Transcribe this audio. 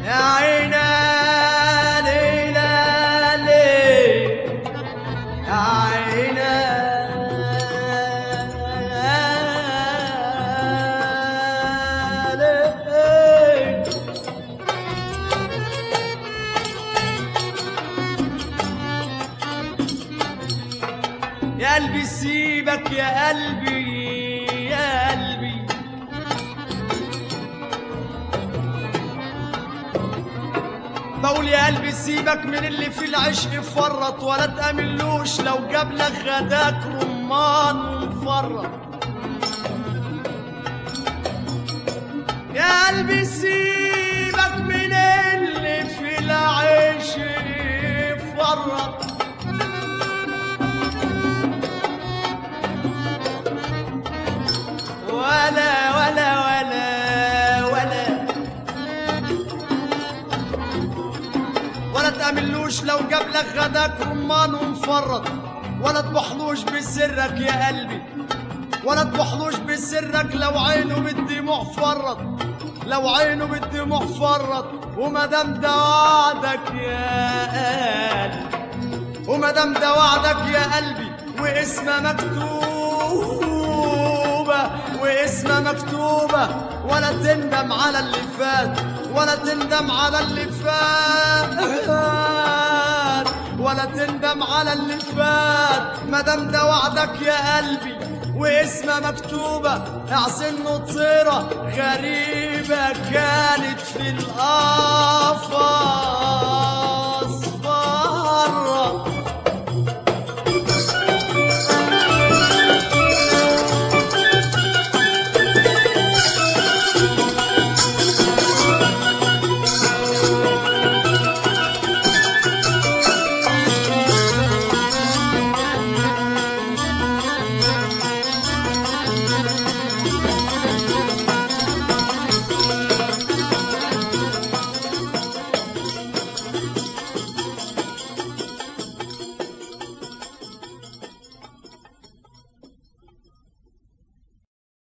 يا عينا ليلى ليه يا عينا ليه يا قلبي سيبك يا قلبي يا قلبي بقول يا قلبي سيبك من اللي في العشق فرط ولا تأملوش لو جاب لك غداك رمان ومفرط يا قلبي سيبك من اللي في العشق فرط ولا ولا ولا ولا ولا تأملوش لو جاب لك غداك رمان ومفرط ولا تبحلوش بسرك يا قلبي ولا تبحلوش بسرك لو عينه بالدموع فرط لو عينه بالدموع فرط وما دام ده وعدك يا قلبي وما دام ده وعدك يا قلبي واسمه مكتوبة واسمه مكتوبة ولا تندم على اللي فات ولا تندم على اللي فات ولا تندم على اللي فات ما دام ده وعدك يا قلبي واسمها مكتوبة اعزن طيرة غريبة كانت في الآفاق